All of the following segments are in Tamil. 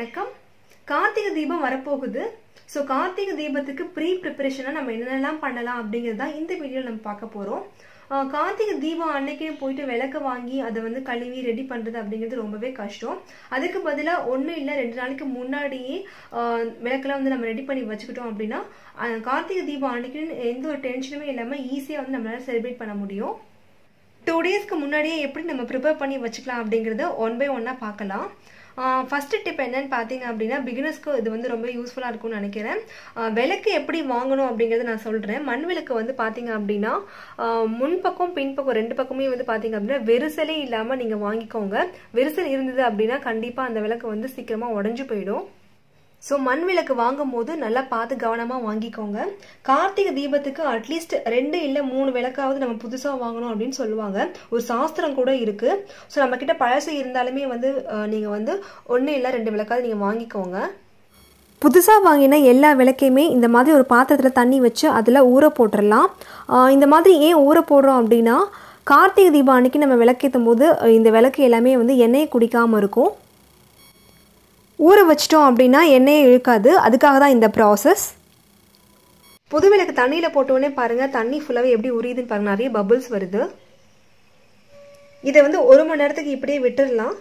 வணக்கம் கார்த்திகை தீபம் வரப்போகுது ஸோ கார்த்திகை தீபத்துக்கு ப்ரீ ப்ரிப்பரேஷனாக நம்ம என்னென்னலாம் பண்ணலாம் அப்படிங்கிறது தான் இந்த வீடியோவில் நம்ம பார்க்க போகிறோம் கார்த்திகை தீபம் அன்னைக்கே போயிட்டு விளக்கு வாங்கி அதை வந்து கழுவி ரெடி பண்ணுறது அப்படிங்கிறது ரொம்பவே கஷ்டம் அதுக்கு பதிலாக ஒன்று இல்லை ரெண்டு நாளைக்கு முன்னாடியே ஆஹ், விளக்கெல்லாம் வந்து நம்ம ரெடி பண்ணி வச்சுக்கிட்டோம் அப்படின்னா ஆஹ், கார்த்திகை தீபம் அன்னைக்கு எந்த ஒரு டென்ஷனுமே இல்லாமல் ஈஸியாக வந்து நம்மளால செலிப்ரேட் பண்ண முடியும் டூ டேஸ்க்கு முன்னாடியே எப்படி நம்ம ப்ரிப்பேர் பண்ணி வச்சுக்கலாம் அப்படிங்கிறத ஒன் பை ஒன்னாக பார்க்கலாம் ஃபஸ்ட்டு டிப் என்னன்னு பார்த்தீங்க அப்படின்னா பிகினர்ஸ்க்கு இது வந்து ரொம்ப யூஸ்ஃபுல்லாக இருக்கும்னு நினைக்கிறேன் ஆஹ் விளக்கு எப்படி வாங்கணும் அப்படிங்கிறத நான் சொல்கிறேன் மண் விளக்கு வந்து பார்த்தீங்க அப்படின்னா ஆஹ் முன்பக்கம் பின்பக்கம் ரெண்டு பக்கமே வந்து பார்த்தீங்க அப்படின்னா வெரிசலே இல்லாமல் நீங்கள் வாங்கிக்கோங்க வெரிசல் இருந்தது அப்படின்னா கண்டிப்பாக அந்த விளக்கு வந்து சீக்கிரமாக உடஞ்சி போயிடும் ஸோ மண் விளக்கு வாங்கும் போது நல்லா பார்த்து கவனமாக வாங்கிக்கோங்க கார்த்திகை தீபத்துக்கு அட்லீஸ்ட் ரெண்டு இல்லை மூணு விளக்காவது நம்ம புதுசாக வாங்கணும் அப்படின்னு சொல்லுவாங்க ஒரு சாஸ்திரம் கூட இருக்கு ஸோ நம்ம கிட்ட பழசு இருந்தாலுமே வந்து நீங்கள் வந்து ஒன்று இல்லை ரெண்டு விளக்காவது நீங்கள் வாங்கிக்கோங்க புதுசாக வாங்கின எல்லா விளக்கையுமே இந்த மாதிரி ஒரு பாத்திரத்தில் தண்ணி வச்சு அதில் ஊற போட்டுடலாம் ஆஹ் இந்த மாதிரி ஏன் ஊற போடுறோம் அப்படின்னா கார்த்திகை தீபம் அன்னைக்கு நம்ம விளக்கேற்றும் போது அஹ் இந்த விளக்கு எல்லாமே வந்து எண்ணெயை குடிக்காமல் இருக்கும் ஊற வச்சிட்டோம் அப்படின்னா எண்ணெயை இழுக்காது அதுக்காக தான் இந்த ப்ராசஸ் புது விளக்கு தண்ணியில் போட்டோடனே பாருங்கள் தண்ணி ஃபுல்லாகவே எப்படி உரியுதுன்னு பாருங்கள் நிறைய பபிள்ஸ் வருது இதை வந்து ஒரு மணி நேரத்துக்கு இப்படியே விட்டுடலாம்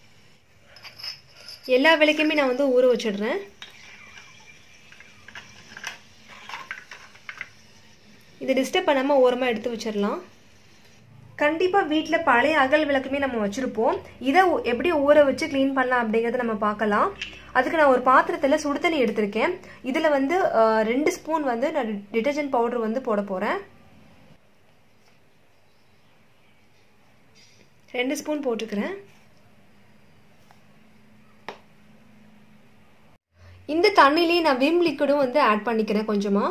எல்லா விளக்கையுமே நான் வந்து ஊற வச்சிடுறேன் இதை டிஸ்டர்ப் பண்ணாமல் ஓரமாக எடுத்து வச்சிடலாம் கண்டிப்பாக வீட்டில் பழைய அகல் விளக்குமே நம்ம வச்சுருப்போம் இதை ஊ- எப்படி ஊற வச்சு க்ளீன் பண்ணலாம் அப்படிங்கிறத நம்ம பார்க்கலாம் அதுக்கு நான் ஒரு பாத்திரத்தில் சுடு தண்ணி எடுத்திருக்கேன் இதில் வந்து அஹ், ரெண்டு ஸ்பூன் வந்து நான் டிட்டர்ஜென்ட் பவுடர் வந்து போட போகிறேன் ரெண்டு ஸ்பூன் போட்டுக்கிறேன் இந்த தண்ணிலேயே நான் விம் லிக்விடும் வந்து ஆட் பண்ணிக்கிறேன் கொஞ்சமாக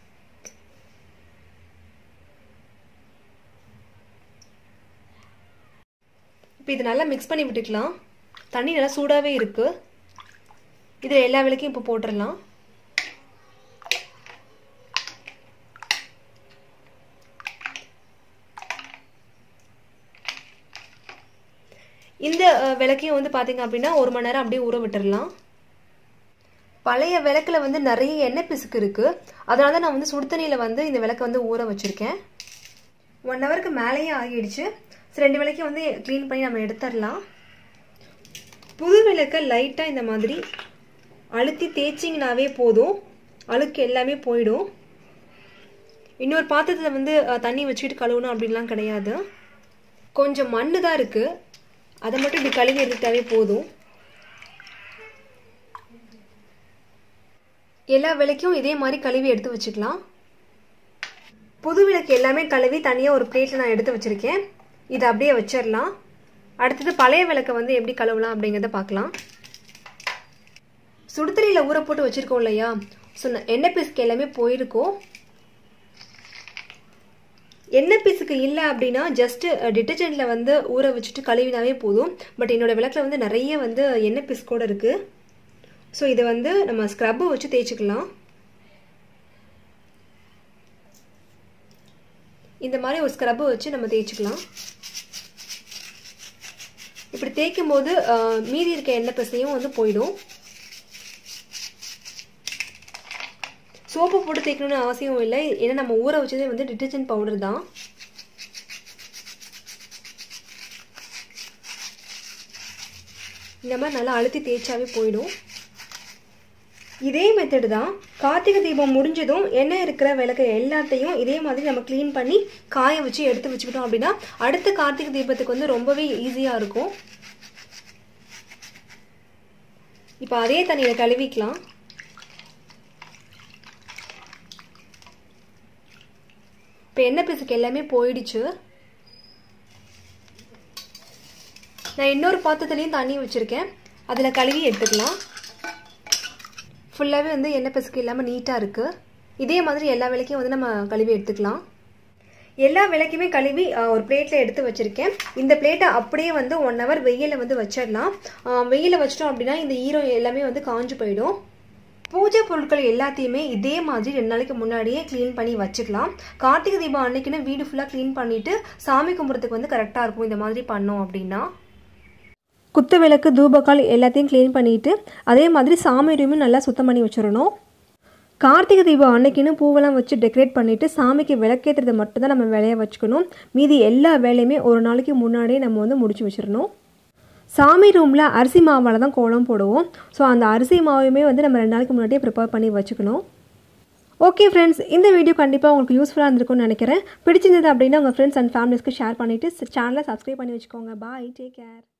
இப்போ இது நல்லா மிக்ஸ் பண்ணி விட்டுக்கலாம் தண்ணி நல்லா சூடாகவே இருக்கு இதில் எல்லா விளக்கையும் இப்போ போட்டுடலாம் இந்த அஹ், விளக்கையும் வந்து பார்த்தீங்க அப்படின்னா ஒரு மணி நேரம் அப்படியே ஊற விட்டுறலாம் பழைய விளக்குல வந்து நிறைய எண்ணெய் பிசுக்கு இருக்கு அதனால தான் நான் வந்து சுடு தண்ணியில் வந்து இந்த விளக்கை வந்து ஊற வச்சிருக்கேன் ஒன் ஹவருக்கு மேலேயே ஆகிடுச்சு ஸோ ரெண்டு விளக்கையும் வந்து க்ளீன் பண்ணி நம்ம எடுத்துடலாம் புது விளக்கை லைட்டாக இந்த மாதிரி அழுத்தி தேய்ச்சிங்கனாவே போதும் அழுக்கு எல்லாமே போயிடும் இன்னொரு பாத்திரத்தில் வந்து அஹ், தண்ணி வச்சுக்கிட்டு கழுவணும் அப்படின்லாம் கிடையாது கொஞ்சம் மண்ணு தான் இருக்குது அதை மட்டும் இப்படி கழுவி எடுத்துட்டாவே போதும் எல்லா விளக்கையும் இதே மாதிரி கழுவி எடுத்து வச்சுக்கலாம் புது விளக்கு எல்லாமே கழுவி தனியாக ஒரு பிளேட்டில் நான் எடுத்து வச்சுருக்கேன் இதை அப்படியே வச்சிடலாம் அடுத்தது பழைய விளக்கை வந்து எப்படி கழுவலாம் அப்படிங்கிறத பார்க்கலாம் சுடுதண்ணியில் ஊற போட்டு வச்சுருக்கோம் இல்லையா ஸோ எண்ணெய் பீஸ்க்கு எல்லாமே போயிருக்கும் எண்ணெய் பீஸுக்கு இல்லை அப்படின்னா ஜஸ்ட் டிட்டர்ஜென்ட்டில் வந்து ஊற வச்சுட்டு கழுவினாவே போதும் பட் என்னோட விளக்கில் வந்து நிறைய வந்து எண்ணெய் பீஸ் கூட இருக்குது ஸோ இதை வந்து நம்ம ஸ்க்ரப்பு வச்சு தேய்ச்சிக்கலாம் இந்த மாதிரி ஒரு ஸ்க்ரப்பு வச்சு நம்ம தேய்ச்சிக்கலாம் இப்படி தேய்க்கும் போது அஹ், மீதி இருக்க எண்ணெய் பசையும் வந்து போயிடும் சோப்பு போட்டு தேய்க்கணும்னு அவசியம் இல்லை ஏன்னா நம்ம ஊற வச்சதே வந்து டிட்டர்ஜென்ட் பவுடர் தான் இந்த மாதிரி நல்லா அழுத்தி தேய்ச்சாவே போயிடும் இதே மெத்தடு தான் கார்த்திகை தீபம் முடிஞ்சதும் எண்ணெய் இருக்கிற விளக்கு எல்லாத்தையும் இதே மாதிரி நம்ம க்ளீன் பண்ணி காய வச்சு எடுத்து வச்சுக்கிட்டோம் அப்படின்னா அடுத்த கார்த்திகை தீபத்துக்கு வந்து ரொம்பவே ஈஸியாக இருக்கும் இப்போ அதே தண்ணியில் கழுவிக்கலாம் இப்போ எண்ணெய் பிசுக்கு எல்லாமே போயிடுச்சு நான் இன்னொரு பாத்திரத்துலேயும் தண்ணி வச்சுருக்கேன் அதில் கழுவி எடுத்துக்கலாம் ஃபுல்லாகவே வந்து எண்ணெய் பிசுக்கு இல்லாமல் நீட்டாக இருக்குது இதே மாதிரி எல்லா விளக்கையும் வந்து நம்ம கழுவி எடுத்துக்கலாம் எல்லா விளக்கையுமே கழுவி அஹ், ஒரு பிளேட்டில் எடுத்து வச்சுருக்கேன் இந்த பிளேட்டை அப்படியே வந்து ஒன் ஹவர் வெயிலில் வந்து வச்சிடலாம் வெயிலில் வச்சிட்டோம் அப்படின்னா இந்த ஈரம் எல்லாமே வந்து காஞ்சு போயிடும் பூஜை பொருட்கள் எல்லாத்தையுமே இதே மாதிரி ரெண்டு நாளைக்கு முன்னாடியே க்ளீன் பண்ணி வச்சுக்கலாம் கார்த்திகை தீபம் அன்னைக்குன்னு வீடு ஃபுல்லாக க்ளீன் பண்ணிட்டு சாமி கும்பிட்றதுக்கு வந்து கரெக்டாக இருக்கும் இந்த மாதிரி பண்ணோம் அப்படின்னா குத்து விளக்கு தூபக்கால் எல்லாத்தையும் க்ளீன் பண்ணிவிட்டு அதே மாதிரி சாமி ரூமும் நல்லா சுத்தம் பண்ணி வச்சிடணும் கார்த்திகை தீபம் அன்னைக்குன்னு பூவெல்லாம் வச்சு டெக்கரேட் பண்ணிவிட்டு சாமிக்கு விளக்கேற்றுறதை மட்டும்தான் நம்ம வேலையை வச்சுக்கணும் மீதி எல்லா வேலையுமே ஒரு நாளைக்கு முன்னாடியே நம்ம வந்து முடிச்சு வச்சிடணும் சாமி ரூமில் அரிசி மாவால் தான் கோலம் போடுவோம் ஸோ அந்த அரிசி மாவையுமே வந்து நம்ம ரெண்டு நாளைக்கு முன்னாடியே ப்ரிப்பேர் பண்ணி வச்சுக்கணும் ஓகே ஃப்ரெண்ட்ஸ் இந்த வீடியோ கண்டிப்பாக உங்களுக்கு யூஸ்ஃபுல்லாக இருந்திருக்கும்னு நினைக்கிறேன் பிடிச்சிருந்தது அப்படின்னா உங்கள் ஃப்ரெண்ட்ஸ் அண்ட் ஃபேமிலிஸ்க்கு ஷேர் பண்ணிவிட்டு சேனலை சப்ஸ்கிரைப் பண்ணி வச்சுக்கோங்க பாய் டேக் கேர்